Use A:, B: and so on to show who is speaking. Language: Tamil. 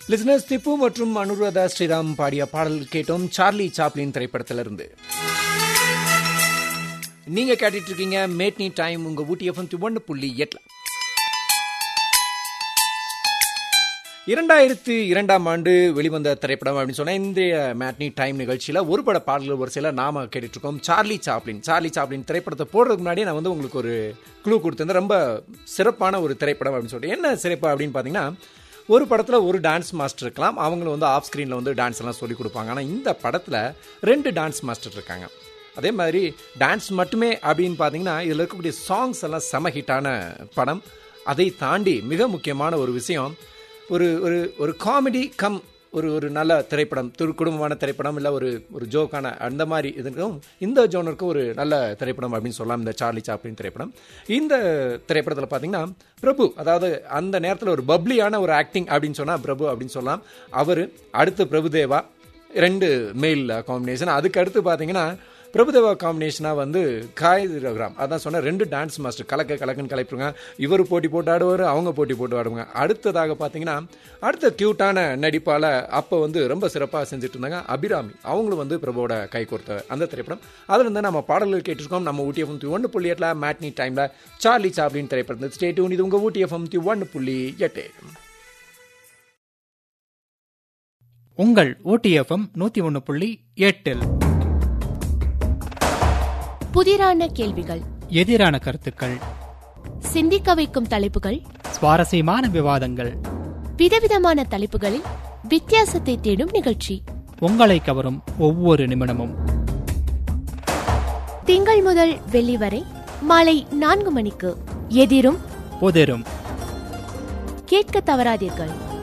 A: லிசனர்ஸ் திப்பு மற்றும் அனுராதா ஸ்ரீராம் பாடிய பாடல் கேட்டோம் சார்லி சாப்ளின் திரைப்படத்திலிருந்து நீங்க கேட்டுட்டு இருக்கீங்க மேட்னி டைம் உங்க ஊட்டி எஃப்எம் ஒன்று புள்ளி எட்டுல இரண்டாயிரத்து இரண்டாம் ஆண்டு வெளிவந்த திரைப்படம் அப்படின்னு சொன்னா இன்றைய மேட்னி டைம் நிகழ்ச்சியில ஒரு பட பாடல்கள் ஒரு சில நாம கேட்டுட்டு இருக்கோம் சார்லி சாப்ளின் சார்லி சாப்ளின் திரைப்படத்தை போடுறதுக்கு முன்னாடி நான் வந்து உங்களுக்கு ஒரு க்ளூ கொடுத்திருந்தேன் ரொம்ப சிறப்பான ஒரு திரைப்படம் அப்படின்னு சொல்லிட்டு என்ன சிறப்பு அப்படின்னு பார்த்தீங்கன்னா ஒரு படத்தில் ஒரு டான்ஸ் மாஸ்டர் இருக்கலாம் அவங்களும் வந்து ஆஃப் ஸ்க்ரீனில் வந்து டான்ஸ் எல்லாம் சொல்லி கொடுப்பாங்க ஆனால் இந்த படத்தில் ரெண்டு டான்ஸ் மாஸ்டர் இருக்காங்க அதே மாதிரி டான்ஸ் மட்டுமே அப்படின்னு பார்த்தீங்கன்னா இதில் இருக்கக்கூடிய சாங்ஸ் எல்லாம் செம ஹிட்டான படம் அதை தாண்டி மிக முக்கியமான ஒரு விஷயம் ஒரு ஒரு ஒரு காமெடி கம் ஒரு ஒரு நல்ல திரைப்படம் திரு குடும்பமான திரைப்படம் இல்லை ஒரு ஒரு ஜோக்கான அந்த மாதிரி இதுக்கும் இந்த ஜோனருக்கும் ஒரு நல்ல திரைப்படம் அப்படின்னு சொல்லலாம் இந்த சார்லி சாப்ளின் திரைப்படம் இந்த திரைப்படத்தில் பார்த்தீங்கன்னா பிரபு அதாவது அந்த நேரத்தில் ஒரு பப்ளியான ஒரு ஆக்டிங் அப்படின்னு சொன்னால் பிரபு அப்படின்னு சொல்லலாம் அவர் அடுத்து பிரபுதேவா ரெண்டு மெயில் காம்பினேஷன் அதுக்கு அடுத்து பார்த்தீங்கன்னா பிரபுதேவா காம்பினேஷனாக வந்து காய் ரகுராம் அதான் சொன்ன ரெண்டு டான்ஸ் மாஸ்டர் கலக்க கலக்குன்னு கலைப்புங்க இவர் போட்டி போட்டு ஆடுவார் அவங்க போட்டி போட்டு ஆடுவாங்க அடுத்ததாக பார்த்தீங்கன்னா அடுத்த க்யூட்டான நடிப்பால் அப்போ வந்து ரொம்ப சிறப்பாக செஞ்சுட்டு இருந்தாங்க அபிராமி அவங்களும் வந்து பிரபுவோட கை கோர்த்த அந்த திரைப்படம் அதில் இருந்து நம்ம பாடல்கள் கேட்டிருக்கோம் நம்ம ஊட்டி எஃப்எம் ஒன்று புள்ளி எட்டில் மேட்னி டைமில் சார்லி சாப்ளின் திரைப்படம் ஸ்டேட் இது உங்கள் ஊட்டி எஃப்எம் ஒன்று புள்ளி எட்டு
B: உங்கள் ஓடிஎஃப்எம் நூத்தி ஒன்னு புள்ளி எட்டில்
C: புதிரான கேள்விகள்
B: எதிரான கருத்துக்கள்
C: சிந்திக்க வைக்கும் தலைப்புகள்
B: சுவாரஸ்யமான விவாதங்கள்
C: விதவிதமான தலைப்புகளில் வித்தியாசத்தை தேடும் நிகழ்ச்சி
B: உங்களை கவரும் ஒவ்வொரு நிமிடமும்
C: திங்கள் முதல் வெள்ளி வரை மாலை நான்கு மணிக்கு எதிரும்
B: புதிரும்
C: கேட்க தவறாதீர்கள்